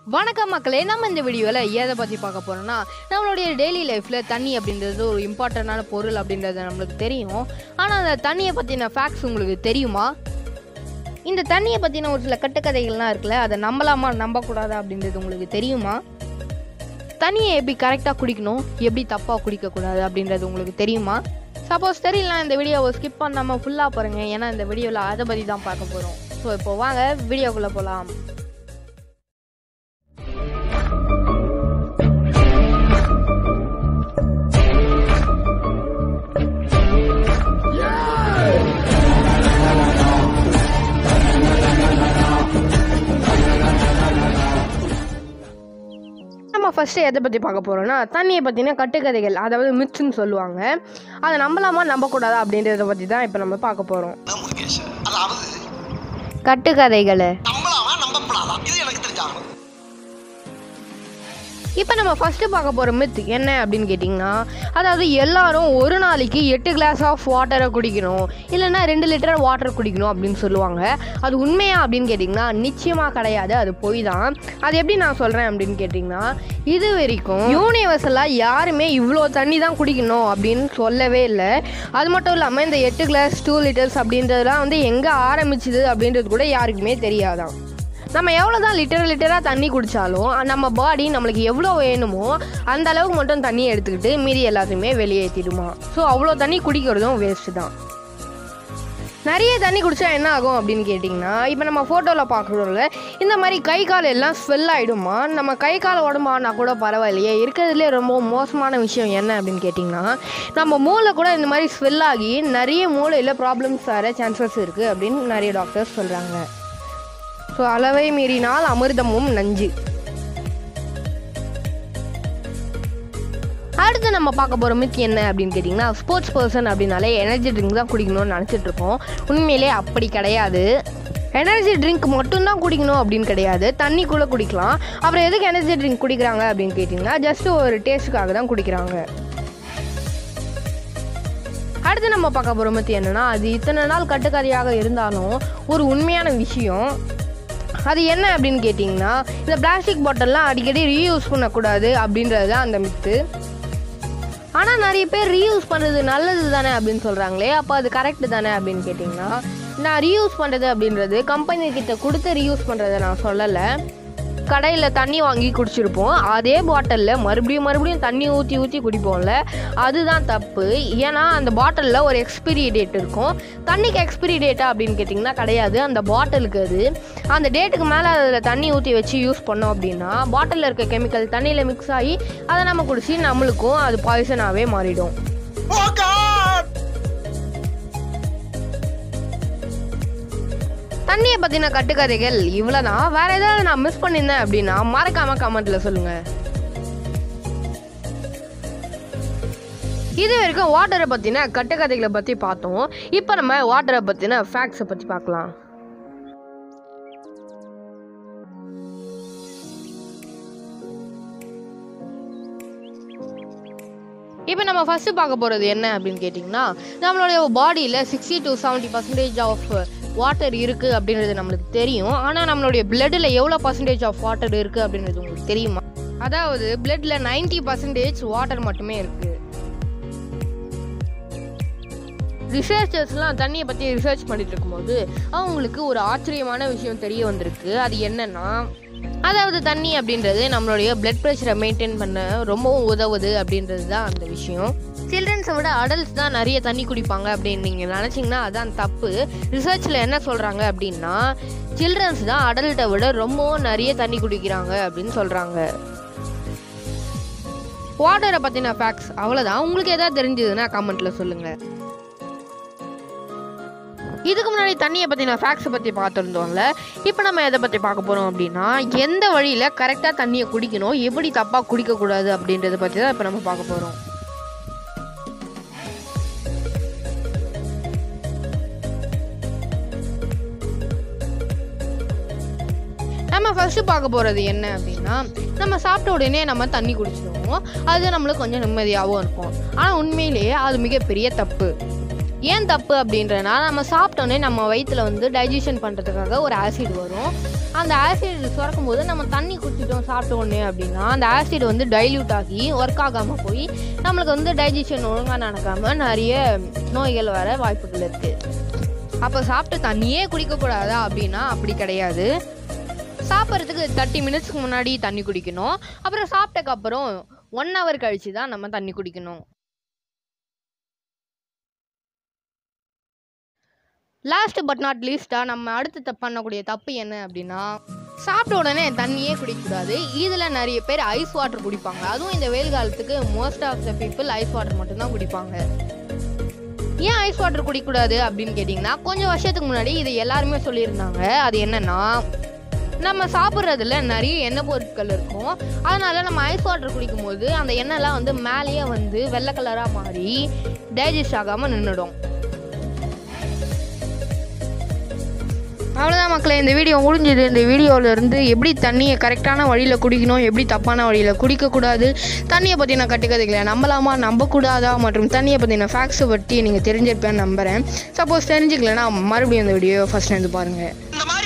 வணக்கம் மக்களே நம்ம இந்த வீடியோவில் எதை பற்றி பார்க்க போகிறோம்னா நம்மளுடைய டெய்லி லைஃப்பில் தண்ணி அப்படின்றது ஒரு இம்பார்ட்டண்டான பொருள் அப்படின்றது நம்மளுக்கு தெரியும் ஆனால் அந்த தண்ணியை பற்றின ஃபேக்ட்ஸ் உங்களுக்கு தெரியுமா இந்த தண்ணியை பற்றின ஒரு சில கட்டுக்கதைகள்லாம் இருக்குல்ல அதை நம்பலாமா நம்பக்கூடாதா அப்படின்றது உங்களுக்கு தெரியுமா தண்ணியை எப்படி கரெக்டாக குடிக்கணும் எப்படி தப்பாக குடிக்கக்கூடாது அப்படின்றது உங்களுக்கு தெரியுமா சப்போஸ் தெரியலனா இந்த வீடியோவை ஸ்கிப் பண்ணாமல் ஃபுல்லாக பாருங்க ஏன்னா இந்த வீடியோவில் அதை பற்றி தான் பார்க்க போகிறோம் ஸோ இப்போ வாங்க வீடியோக்குள்ளே போகலாம் நம்ம ஃபஸ்ட்டு எதை பற்றி பார்க்க போகிறோம்னா தண்ணியை பற்றின கட்டுக்கதைகள் அதாவது மித்ஸ்ன்னு சொல்லுவாங்க அதை நம்பலாமா நம்பக்கூடாதா அப்படின்றத பற்றி தான் இப்போ நம்ம பார்க்க போகிறோம் அதான் முருகேஷ் அதாவது கட்டுக்கதைகளை நம்பலாமா நம்பப்படாதா இது எனக்கு தெரிஞ்சாகணும் இப்போ நம்ம ஃபஸ்ட்டு பார்க்க போகிற மித் என்ன அப்படின்னு கேட்டிங்கன்னா அதாவது எல்லாரும் ஒரு நாளைக்கு எட்டு கிளாஸ் ஆஃப் வாட்டரை குடிக்கணும் இல்லைன்னா ரெண்டு லிட்டர் வாட்டர் குடிக்கணும் அப்படின்னு சொல்லுவாங்க அது உண்மையா அப்படின்னு கேட்டிங்கன்னா நிச்சயமாக கிடையாது அது பொய் தான் அது எப்படி நான் சொல்கிறேன் அப்படின்னு கேட்டிங்கன்னா இது வரைக்கும் யூனிவர்சலாக யாருமே இவ்வளோ தண்ணி தான் குடிக்கணும் அப்படின்னு சொல்லவே இல்லை அது மட்டும் இல்லாமல் இந்த எட்டு கிளாஸ் டூ லிட்டர்ஸ் அப்படின்றதுலாம் வந்து எங்கே ஆரம்பிச்சுது அப்படின்றது கூட யாருக்குமே தெரியாதான் நம்ம எவ்வளோ தான் லிட்டர் லிட்டராக தண்ணி குடித்தாலும் நம்ம பாடி நம்மளுக்கு எவ்வளோ வேணுமோ அந்த அளவுக்கு மட்டும் தண்ணி எடுத்துக்கிட்டு மீதி எல்லாத்தையுமே வெளியேற்றிடுமா ஸோ அவ்வளோ தண்ணி குடிக்கிறதும் வேஸ்ட்டு தான் நிறைய தண்ணி குடித்தா என்ன ஆகும் அப்படின்னு கேட்டிங்கன்னா இப்போ நம்ம ஃபோட்டோவில் பார்க்குறோம்ல இந்த மாதிரி கை கால் எல்லாம் ஸ்வெல் ஆகிடுமா நம்ம கை கால் உடம்பானா கூட பரவாயில்லையே இருக்கிறதுலே ரொம்ப மோசமான விஷயம் என்ன அப்படின்னு கேட்டிங்கன்னா நம்ம மூளை கூட இந்த மாதிரி ஸ்வெல் ஆகி நிறைய மூளையில் ப்ராப்ளம்ஸ் வர சான்சஸ் இருக்குது அப்படின்னு நிறைய டாக்டர்ஸ் சொல்கிறாங்க ஸோ அளவை மீறினால் அமிர்தமும் நஞ்சு அடுத்து நம்ம பார்க்க போகிற மித் என்ன அப்படின்னு கேட்டிங்கன்னா ஸ்போர்ட்ஸ் பர்சன் அப்படின்னாலே எனர்ஜி ட்ரிங்க் தான் குடிக்கணும்னு நினச்சிட்டு இருக்கோம் உண்மையிலே அப்படி கிடையாது எனர்ஜி ட்ரிங்க் மட்டும்தான் குடிக்கணும் அப்படின்னு கிடையாது தண்ணி கூட குடிக்கலாம் அப்புறம் எதுக்கு எனர்ஜி ட்ரிங்க் குடிக்கிறாங்க அப்படின்னு கேட்டிங்கன்னா ஜஸ்ட் ஒரு டேஸ்ட்டுக்காக தான் குடிக்கிறாங்க அடுத்து நம்ம பார்க்க போகிற பற்றி என்னன்னா அது இத்தனை நாள் கட்டுக்கதையாக இருந்தாலும் ஒரு உண்மையான விஷயம் அது என்ன அப்படின்னு கேட்டிங்கன்னா இந்த பிளாஸ்டிக் பாட்டில்லாம் அடிக்கடி ரீயூஸ் பண்ணக்கூடாது அப்படின்றது தான் அந்த மித்து ஆனால் நிறைய பேர் ரீயூஸ் பண்ணுறது நல்லது தானே அப்படின்னு சொல்கிறாங்களே அப்போ அது கரெக்ட் தானே அப்படின்னு கேட்டிங்கன்னா நான் ரீயூஸ் பண்ணுறது அப்படின்றது கம்பெனி கிட்ட கொடுத்து ரீயூஸ் பண்ணுறதை நான் சொல்லலை கடையில் தண்ணி வாங்கி குடிச்சிருப்போம் அதே பாட்டிலில் மறுபடியும் மறுபடியும் தண்ணி ஊற்றி ஊற்றி குடிப்போம்ல அதுதான் தப்பு ஏன்னா அந்த பாட்டிலில் ஒரு எக்ஸ்பிரி டேட் இருக்கும் தண்ணிக்கு எக்ஸ்பிரி டேட்டா அப்படின்னு கேட்டிங்கன்னா கிடையாது அந்த பாட்டிலுக்கு அது அந்த டேட்டுக்கு மேலே அதில் தண்ணி ஊற்றி வச்சு யூஸ் பண்ணோம் அப்படின்னா பாட்டிலில் இருக்க கெமிக்கல் தண்ணியில் மிக்ஸ் ஆகி அதை நம்ம குடிச்சு நம்மளுக்கும் அது பாய்சனாகவே மாறிடும் ஓ காட் தண்ணியை பற்றின கட்டுக்கதைகள் இவ்வளோதான் வேற ஏதாவது நான் மிஸ் பண்ணியிருந்தேன் அப்படின்னா மறக்காம கமெண்ட்ல சொல்லுங்க இது வரைக்கும் வாட்டரை பற்றின கட்டுக்கதைகளை பற்றி பார்த்தோம் இப்போ நம்ம வாட்டரை பற்றின ஃபேக்ட்ஸை பற்றி பார்க்கலாம் இப்போ நம்ம ஃபஸ்ட்டு பார்க்க போகிறது என்ன அப்படின்னு கேட்டிங்கன்னா நம்மளுடைய பாடியில் sixty to seventy percentage of water இருக்குது அப்படின்றது நம்மளுக்கு தெரியும் ஆனால் நம்மளுடைய பிளட்டில் எவ்வளோ பர்சன்டேஜ் ஆஃப் வாட்டர் இருக்குது அப்படின்றது உங்களுக்கு தெரியுமா அதாவது பிளட்டில் 90% பர்சன்டேஜ் வாட்டர் மட்டுமே இருக்குது ரிசர்ச்சர்ஸ்லாம் தண்ணியை பற்றி ரிசர்ச் பண்ணிட்டு இருக்கும்போது அவங்களுக்கு ஒரு ஆச்சரியமான விஷயம் தெரிய வந்திருக்கு அது என்னன்னா அதாவது தண்ணி அப்படின்றது நம்மளுடைய பிளட் ப்ரெஷரை மெயின்டைன் பண்ண ரொம்பவும் உதவுது அப்படின்றது தான் அந்த விஷயம் சில்ட்ரன்ஸை விட அடல்ட்ஸ் தான் நிறைய தண்ணி குடிப்பாங்க அப்படின்னு நீங்கள் நினச்சிங்கன்னா அதான் தப்பு ரிசர்ச்சில் என்ன சொல்கிறாங்க அப்படின்னா சில்ட்ரன்ஸ் தான் அடல்ட்டை விட ரொம்பவும் நிறைய தண்ணி குடிக்கிறாங்க அப்படின்னு சொல்கிறாங்க வாட்டரை பற்றின ஃபேக்ட்ஸ் அவ்வளோதான் உங்களுக்கு எதாவது தெரிஞ்சதுன்னா கமெண்ட்டில் சொல்லுங்கள் இதுக்கு முன்னாடி தண்ணியை பற்றின ஃபேக்ட்ஸை பற்றி பார்த்துருந்தோம்ல இப்போ நம்ம எதை பற்றி பார்க்க போகிறோம் அப்படின்னா எந்த வழியில் கரெக்டாக தண்ணியை குடிக்கணும் எப்படி தப்பாக குடிக்கக்கூடாது அப்படின்றத பற்றி தான் இப்போ நம்ம பார்க்க போகிறோம் நம்ம ஃபர்ஸ்ட் பார்க்க போகிறது என்ன அப்படின்னா நம்ம சாப்பிட்ட உடனே நம்ம தண்ணி குடிச்சிடுவோம் அது நம்மளுக்கு கொஞ்சம் நிம்மதியாகவும் இருக்கும் ஆனால் உண்மையிலேயே அது மிகப்பெரிய தப்பு ஏன் தப்பு அப்படின்றனா நம்ம சாப்பிட்டோன்னே நம்ம வயிற்றில் வந்து டைஜஷன் பண்ணுறதுக்காக ஒரு ஆசிட் வரும் அந்த ஆசிட் சுரக்கும் போது நம்ம தண்ணி குடிச்சிட்டோம் சாப்பிட்ட உடனே அப்படின்னா அந்த ஆசிட் வந்து டைல்யூட் ஆகி ஒர்க் ஆகாமல் போய் நம்மளுக்கு வந்து டைஜஷன் ஒழுங்காக நடக்காமல் நிறைய நோய்கள் வர வாய்ப்புகள் இருக்குது அப்போ சாப்பிட்ட தண்ணியே குடிக்கக்கூடாதா அப்படின்னா அப்படி கிடையாது சாப்பிட்றதுக்கு தேர்ட்டி மினிட்ஸ்க்கு முன்னாடி தண்ணி குடிக்கணும் அப்புறம் சாப்பிட்டக்கப்புறம் ஒன் ஹவர் கழிச்சு தான் நம்ம தண்ணி குடிக்கணும் லாஸ்ட் பட் நாட் லீஸ்ட்டாக நம்ம அடுத்து தப்பு பண்ணக்கூடிய தப்பு என்ன அப்படின்னா சாப்பிட்ட உடனே தண்ணியே குடிக்கக்கூடாது இதில் நிறைய பேர் ஐஸ் வாட்டர் குடிப்பாங்க அதுவும் இந்த வெயில் காலத்துக்கு most of the people ice water மட்டும்தான் குடிப்பாங்க ஏன் ஐஸ் வாட்டர் குடிக்கக்கூடாது அப்படின்னு கேட்டிங்கன்னா கொஞ்சம் வருஷத்துக்கு முன்னாடி இது எல்லாருமே சொல்லியிருந்தாங்க அது என்னன்னா நம்ம சாப்பிட்றதுல நிறைய எண்ணெய் பொருட்கள் இருக்கும் அதனால நம்ம ஐஸ் வாட்டர் குடிக்கும்போது அந்த எண்ணெய்லாம் வந்து மேலேயே வந்து வெள்ளை கலராக மாறி டைஜஸ்ட் ஆகாமல் நின்றுடும் அவ்வளோதான் மக்களே இந்த வீடியோ முடிஞ்சது இந்த வீடியோவில் இருந்து எப்படி தண்ணியை கரெக்டான வழியில் குடிக்கணும் எப்படி தப்பான வழியில் குடிக்கக்கூடாது தண்ணியை பற்றின கட்டுக்கதைகளை நம்பலாமா நம்பக்கூடாதா மற்றும் தண்ணியை பற்றின ஃபேக்ட்ஸை பற்றி நீங்கள் தெரிஞ்சிருப்பேன்னு நம்புகிறேன் சப்போஸ் தெரிஞ்சுக்கலன்னா மறுபடியும் இந்த வீடியோ ஃபஸ்ட் இருந்து பாருங்கள் இந்த மாதிரி